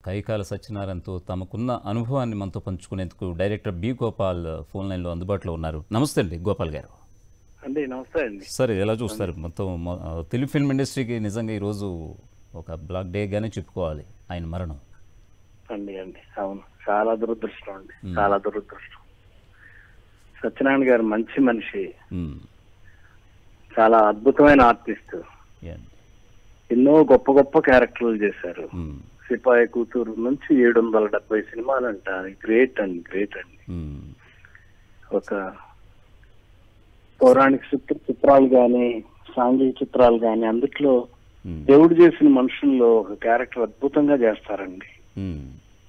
కైకాల సత్యనారాయణతో తమకున్న అనుభవాన్ని మనతో పంచుకునేందుకు డైరెక్టర్ బి గోపాల్ ఫోన్ లైన్లో అందుబాటులో ఉన్నారు నమస్తే అండి గోపాల్ గారు అండి నమస్తే అండి సరే ఎలా చూస్తారు మొత్తం మొ- తెలుగు ఫిల్మ్ ఇండస్ట్రీకి నిజంగా ఈరోజు ఒక బ్లాక్ డేగానే చెప్పుకోవాలి ఆయన మరణం అండి అండి అవును చాలా దురదృష్టం అండి చాలా దురదృష్టం సత్యనారాయణ గారు మంచి మనిషి మ్మ్. చాలా అద్భుతమైన ఆర్టిస్ట్ యా. ఎన్నో గొప్ప గొప్ప క్యారెక్టర్లు చేశారు మ్మ్. సిపాయి కూతురు నుంచి ఏడు వందల డెబ్బై సినిమాలు అంట గ్రేట్ అండి గ్రేట్ అండి మ్మ్. ఒక పౌరాణిక చిత్ర చిత్రాలు గాని సాంఘిక చిత్రాలు గాని అందుట్లో మ్మ్. దేవుడు చేసిన మనుషుల్లో ఒక క్యారెక్టర్ అద్భుతంగా చేస్తారండి మ్మ్.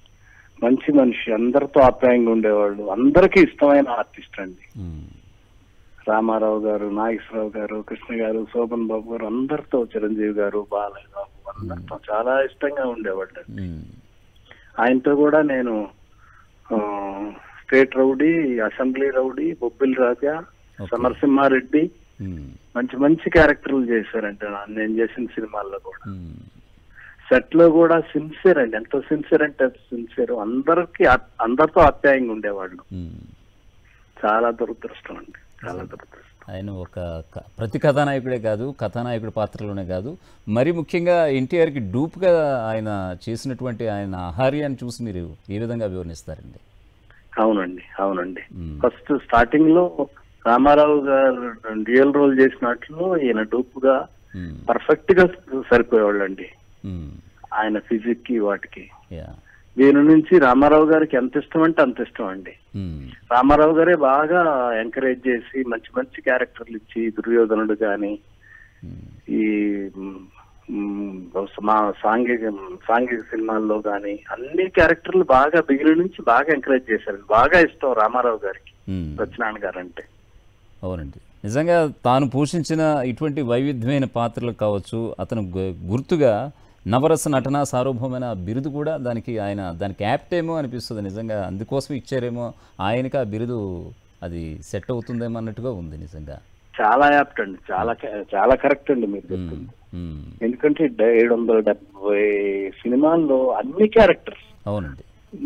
మంచి మనిషి అందరితో ఆప్యాయంగా ఉండేవాళ్ళు అందరికీ ఇష్టమైన ఆర్టిస్ట్ అండి మ్మ్. రామారావు గారు నాగేశ్వరరావు గారు కృష్ణ గారు శోభన్ బాబు గారు అందరితో చిరంజీవి గారు బాలయ్య బాబు అందరితో చాలా ఇష్టంగా ఉండేవాళ్ళు మ్మ్. ఆయనతో కూడా నేను ఆ, state rowdy assembly rowdy Bobbili Raja Okay. Samarasimha Reddy మ్మ్. మంచి మంచి క్యారెక్టర్లు చేశారంటే నా- నేను చేసిన సినిమాల్లో కూడా మ్మ్. సెట్ లో కూడా సిన్సియర్ అండి ఎంతో సిన్సియర్ అంటే సిన్సియర్ అందరికి అందరితో ఆప్యాయంగా ఉండేవాళ్ళు మ్మ్. చాలా దురదృష్టం అండి చాలా దురదృష్టం ఆయన ఒక క- ప్రతి కథానాయకుడే కాదు కథానాయకుడి పాత్రలోనే కాదు మరి ముఖ్యంగా ఎన్టీఆర్కి డూప్గా ఆయన చేసినటువంటి ఆయన ఆహార్యాన్ని చూసి మీరు ఏ విధంగా వివరణిస్తారండి అవునండి అవునండి మ్మ్. ఫస్ట్ స్టార్టింగ్ లో రామారావు గారు డ్యూయల్ రోల్ చేసినట్లు ఈయన డూపుగా మ్మ్. పర్ఫెక్ట్ గా సరిపోయేవాళ్ళండి మ్మ్. ఆయన ఫిజిక్ కి వాటికి యా దీని నుంచి రామారావు గారికి ఎంత ఇష్టం అంటే అంత ఇష్టం అండి మ్మ్. రామారావు గారే బాగా ఎంకరేజ్ చేసి మంచి మంచి క్యారెక్టర్లు ఇచ్చి దుర్యోధనుడు గాని మ్మ్. ఈ మ్, మ్, మా సాంఘిక సాంఘిక సినిమాల్లో గాని అన్ని క్యారెక్టర్లు బాగా బిగిన నుంచి బాగా ఎంకరేజ్ చేశారు బాగా ఇష్టం రామారావు గారికి మ్మ్. సత్యనారాయణ గారు అంటే అవునండి నిజంగా తాను పోషించిన ఇటువంటి వైవిధ్యమైన పాత్రలు కావచ్చు అతను గు- గుర్తుగా నవరస నటన సార్వభౌమైన బిరుదు కూడా దానికి ఆయన దానికి యాప్టేమో అనిపిస్తుంది నిజంగా అందుకోసం ఇచ్చారేమో ఆయనకి ఆ బిరుదు అది సెట్ అవుతుందేమో అన్నట్టుగా ఉంది నిజంగా చాలా యాప్ట్ అండి చాలా క- చాలా కరెక్ట్ అండి మీరు మ్మ్. చెప్పింది మ్మ్. ఎందుకంటే డ- ఏడు వందల డెబ్బై సినిమాల్లో అన్ని క్యారెక్టర్స్ అవునండి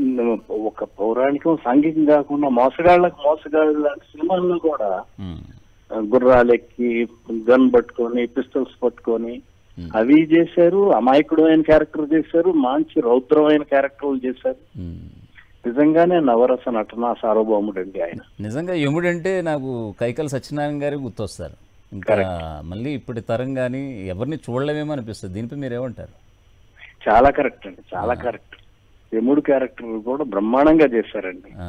ఒక పౌరాణికం సాంఘికం కాకుండా మోసగాళ్ళకు మోసగాళ్ళ లాంటి సినిమాల్లో కూడా మ్మ్. ఆ, గుర్రాలెక్కి గన్ పట్టుకొని పిస్టల్స్ పట్టుకొని మ్మ్. అవి చేశారు అమాయకుడమైన క్యారెక్టర్ చేశారు మంచి రౌద్రమైన క్యారెక్టర్లు చేశారు మ్మ్. నిజంగానే నవరస నటన సార్వభౌముడు అండి ఆయన నిజంగా యముడంటే నాకు కైకల సత్యనారాయణ గారు గుర్తొస్తారు ఇంకా మళ్ళీ ఇప్పటి తరం కానీ ఎవరిని చూడలేమేమో అనిపిస్తుంది దీనిపై మీరు ఏమంటారు చాలా కరెక్ట్ అండి చాలా కరెక్ట్ యముడు క్యారెక్టర్ కూడా బ్రహ్మాండంగా చేశారండి ఆ.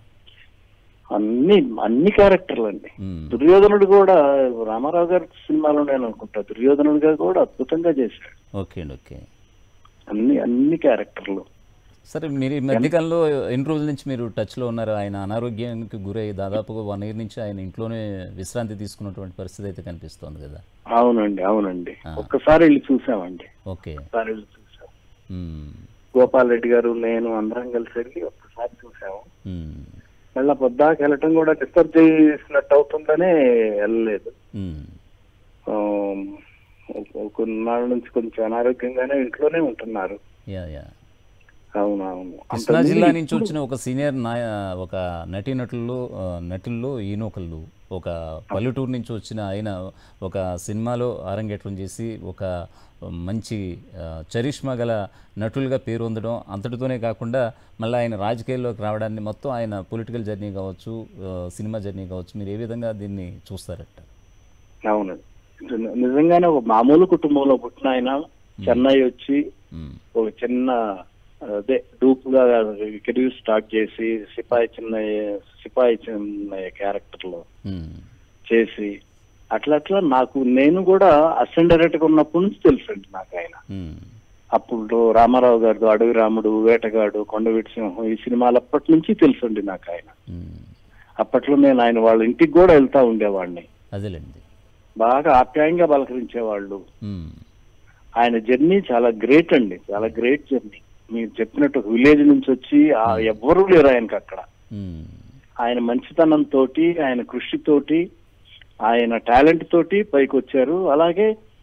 అన్ని అన్ని క్యారెక్టర్లు అండి మ్మ్. దుర్యోధనుడు కూడా రామారావు గారి సినిమాలో నేను అనుకుంటా దుర్యోధనుడిగా కూడా అద్భుతంగా చేశాడు ఓకే అండి ఓకే అన్ని అన్ని క్యారెక్టర్లు సరే మీరు ఈ మధ్యకాలంలో ఎన్ని రోజుల నుంచి మీరు టచ్లో ఉన్నారు ఆయన అనారోగ్యానికి గురై దాదాపుగా వన్ ఇయర్ నుంచి ఆయన ఇంట్లోనే విశ్రాంతి తీసుకున్నటువంటి పరిస్థితి అయితే కనిపిస్తోంది కదా అవునండి అవునండి ఒక్కసారి వెళ్ళి చూసామండి ఓకే ఒక్కసారి వెళ్ళి చూసాం మ్మ్. గోపాల్ రెడ్డి గారు నేను అందరం కలిసి వెళ్ళి ఒక్కసారి చూసాము మ్మ్. మళ్ళీ పొద్దాక వెళ్ళటం కూడా డిస్టర్బ్ చేసినట్టు అవుతుందనే వెళ్ళలేదు మ్మ్. ఆ, ఒక- కొన్నాళ్ళ నుంచి కొంచెం అనారోగ్యంగానే ఇంట్లోనే ఉంటున్నారు యా యా అవును అవును కృష్ణా జిల్లా నుంచి వచ్చిన ఒక సీనియర్ నాయ ఒక నటీనటుల్లో ఆ, నటుల్లో ఈయనొకళ్ళు ఒక పల్లెటూరు నుంచి వచ్చిన ఆయన ఒక సినిమాలో అరంగేట్రం చేసి ఒక మంచి ఆ, చరిష్మా గల నటులుగా పేరు పొందడం అంతటితోనే కాకుండా మళ్ళీ ఆయన రాజకీయాల్లోకి రావడాన్ని మొత్తం ఆయన పొలిటికల్ జర్నీ కావచ్చు ఆ, సినిమా జర్నీ కావచ్చు మీరు ఏ విధంగా దీన్ని చూస్తారట అవునండి నిజ- నిజంగానే ఒక మామూలు కుటుంబంలో పుట్టిన ఆయన చెన్నై వచ్చి మ్మ్. ఒక చిన్న అదే డూప్గా కెరీర్ స్టార్ట్ చేసి సిపాయి చిన్న సిపాయి చిన్న క్యారెక్టర్ లో మ్మ్. చేసి అట్లా అట్లా నాకు నేను కూడా అసిస్టెంట్ డైరెక్టర్ గా ఉన్నప్పటి నుంచి తెలుసండి నాకు ఆయన మ్మ్. అప్పుడు రామారావు గారు అడవి రాముడు వేటగాడు కొండవీటి సింహం ఈ సినిమాలు అప్పటి నుంచి తెలుసండి నాకు ఆయన మ్మ్. అప్పట్లో నేను ఆయన వాళ్ళ ఇంటికి కూడా వెళ్తా ఉండేవాడిని అదేలేండి బాగా ఆప్యాయంగా పలకరించేవాళ్ళు మ్మ్. ఆయన జర్నీ చాలా గ్రేట్ అండి చాలా గ్రేట్ జర్నీ మీరు చెప్పినట్టు విలేజ్ నుంచి వచ్చి ఆ ఎవ్వరూ లేరు ఆయనకి అక్కడ మ్మ్. ఆయన మంచితనం తోటి ఆయన కృషి తోటి ఆయన టాలెంట్ తోటి పైకి వచ్చారు అలాగే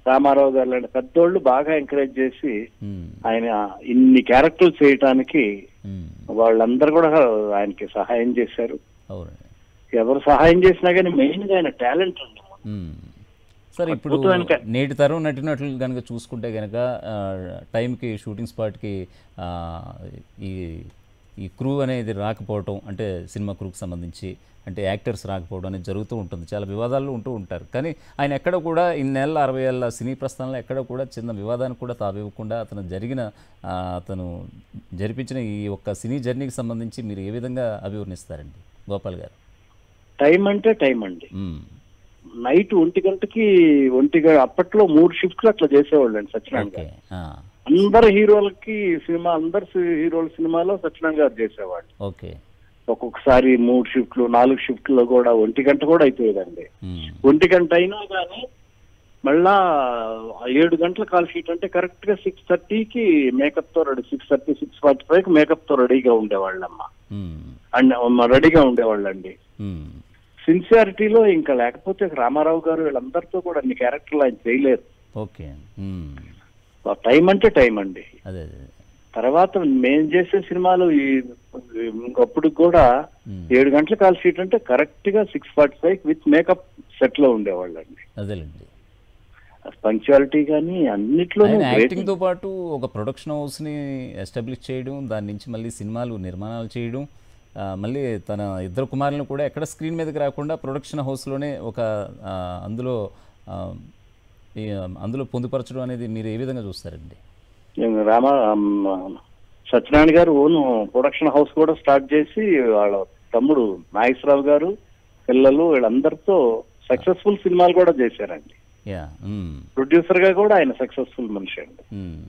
రామారావు గారు లాంటి పెద్దోళ్ళు బాగా ఎంకరేజ్ చేసి ఉమ్, ఆయన ఇన్ని క్యారెక్టర్లు చేయటానికి ఉమ్, వాళ్ళందరూ కూడా ఆయనకి సహాయం చేశారు అవునండి ఎవరు సహాయం చేసినా కానీ మెయిన్ గా ఆయన టాలెంట్ అండి మ్మ్. సరే ఇప్పుడు అద్భుతమైన క- నేటి తరం నటినట్లు కనుక చూసుకుంటే కనుక ఆ, టైంకి షూటింగ్ స్పాట్కి ఆ, ఈ ఈ క్రూ అనేది రాకపోవటం అంటే సినిమా క్రూకి సంబంధించి అంటే యాక్టర్స్ రాకపోవడం అనేది జరుగుతూ ఉంటుంది చాలా వివాదాలు ఉంటూ ఉంటారు కానీ ఆయన ఎక్కడ కూడా ఇన్నేళ్ళ అరవై ఏళ్ళ సినీ ప్రస్థానంలో ఎక్కడ కూడా చిన్న వివాదానికి కూడా తావివ్వకుండా అతను జరిగిన ఆ, అతను జరిపించిన ఈ ఒక్క సినీ జర్నీకి సంబంధించి మీరు ఏ విధంగా అభివర్ణిస్తారండి గోపాల్ గారు టైం అంటే టైం అండి మ్మ్. నైట్ ఒంటి గంటకి ఒంటి గ- అప్పట్లో మూడు షిఫ్ట్లు అట్లా చేసేవాళ్ళు అండి సత్యనారాయణ ఓకే గారు ఆ, అందరు హీరోలకి సినిమా అందరు సి- హీరోల సినిమాలో సత్యనారాయణ గారు చేసేవాళ్ళు ఓకే ఒక్కొక్కసారి మూడు షిఫ్ట్లు నాలుగు షిఫ్ట్లో కూడా ఒంటి గంట కూడా అయిపోయేదండి మ్మ్. ఒంటి గంట అయినా కానీ మళ్ళా ఏడు గంటల కాల్ షీట్ అంటే కరెక్ట్ గా సిక్స్ థర్టీకి మేకప్ తో ready six thirty six forty five makeup తో రెడీగా ఉండేవాళ్ళమ్మ మ్మ్. అండ్ రెడీగా ఉండేవాళ్ళండి మ్మ్. సిన్సియారిటీలో ఇంకా లేకపోతే రామారావు గారు వీళ్ళందరితో కూడా అన్ని క్యారెక్టర్లు ఆయన చేయలేరు ఓకే మ్మ్. టైం అంటే టైం అండి అదే అదే తర్వాత మేము చేసే సినిమాలు ఈ ఇంకప్పుడు కూడా మ్మ్. ఏడు గంటల కాల్ షీట్ అంటే కరెక్ట్ గా six forty five with makeup set లో ఉండేవాళ్ళండి అదేలేండి పంక్చువాలిటీ కానీ అన్నిట్లోనూ ఆయన great. యాక్టింగ్తో పాటు ఒక ప్రొడక్షన్ హౌస్ని ఎస్టాబ్లిష్ చేయడం దాని నుంచి మళ్ళీ సినిమాలు నిర్మాణాలు చేయడం ఆ, మళ్ళీ తన ఇద్దరు కుమారులను కూడా ఎక్కడ స్క్రీన్ మీదకి రాకుండా ప్రొడక్షన్ హౌస్లోనే ఒక ఆ, అందులో ఆ, ఈ, అందులో పొందుపరచడం అనేది మీరు ఏ విధంగా చూస్తారండి నేను Rama um, Satyanarayana garu own production house కూడా స్టార్ట్ చేసి వాళ్ళ తమ్ముడు నాగేశ్వరరావు గారు పిల్లలు వీళ్ళందరితో సక్సెస్ఫుల్ సినిమాలు కూడా చేశారండి యా మ్మ్. ప్రొడ్యూసర్ గా కూడా ఆయన సక్సెస్ఫుల్ మనిషి అండి మ్మ్.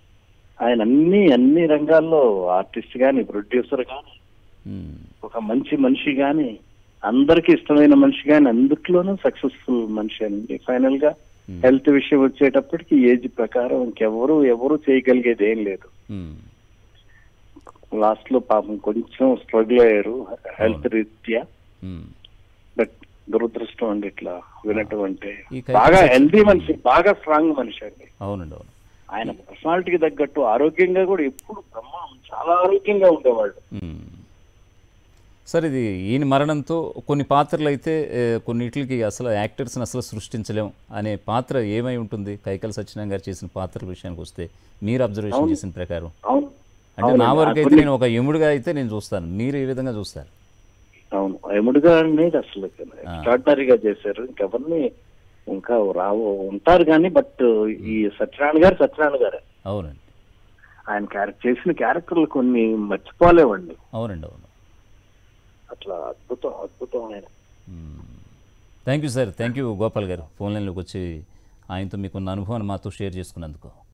ఆయన అన్ని అన్ని రంగాల్లో ఆర్టిస్ట్ గాని ప్రొడ్యూసర్ గాని మ్మ్. ఒక మంచి మనిషి గాని అందరికి ఇష్టమైన మనిషి గాని అందుట్లోనూ సక్సెస్ఫుల్ మనిషి అండి ఫైనల్ గా Hmm. హెల్త్ విషయం వచ్చేటప్పటికి ఏజ్ ప్రకారం ఇంకెవరు ఎవరు చేయగలిగేది ఏం లేదు మ్మ్. లాస్ట్ లో పాపం కొంచెం స్ట్రగుల్ అయ్యారు హెల్త్ రీత్యా మ్మ్. బట్ దురదృష్టం అండి ఇట్లా వినటం అంటే ఈ కైకి బాగా సక్సెస్- హెల్తీ మనిషి బాగా స్ట్రాంగ్ మనిషి అండి అవునండి అవును ఆయన పర్సనాలిటీకి తగ్గట్టు ఆరోగ్యంగా కూడా ఎప్పుడు బ్రహ్మాండం చాలా ఆరోగ్యంగా ఉండేవాళ్ళు మ్మ్. సార్ ఇది ఈయన మరణంతో కొన్ని పాత్రలు అయితే ఏ, కొన్నిటికి అసలు యాక్టర్స్ని అసలు సృష్టించలేం అనే పాత్ర ఏమై ఉంటుంది కైకల్ సత్యనారాయణ గారు చేసిన పాత్రల విషయానికి వస్తే మీరు అబ్జర్వేషన్ చేసిన ప్రకారం అవును అంటే నా అవునండి. వరకు అయితే కొన్ని- నేను ఒక ఎముడుగా అయితే నేను చూస్తాను మీరు ఏ విధంగా చూస్తారు అవును ఎముడుగా అనేది అసలు ఎక్స్ట్రాడినరీగా చేశారు ఇంకెవరిని ఇంకా రావు ఉంటారు కానీ బట్ ఈ సత్యనారాయణ గారు సత్యనారాయణ గారు అవునండి ఆయన క్యారెక్టర్ చేసిన క్యారెక్టర్లు కొన్ని మర్చిపోలేవండి అవునండి అవును అట్లా అద్భుతం అద్భుతం ఆయన thank you sir thank you Gopal garu phone లైన్లోకి వచ్చి ఆయనతో మీకున్న అనుభవాన్ని మాతో షేర్ చేసుకున్నందుకు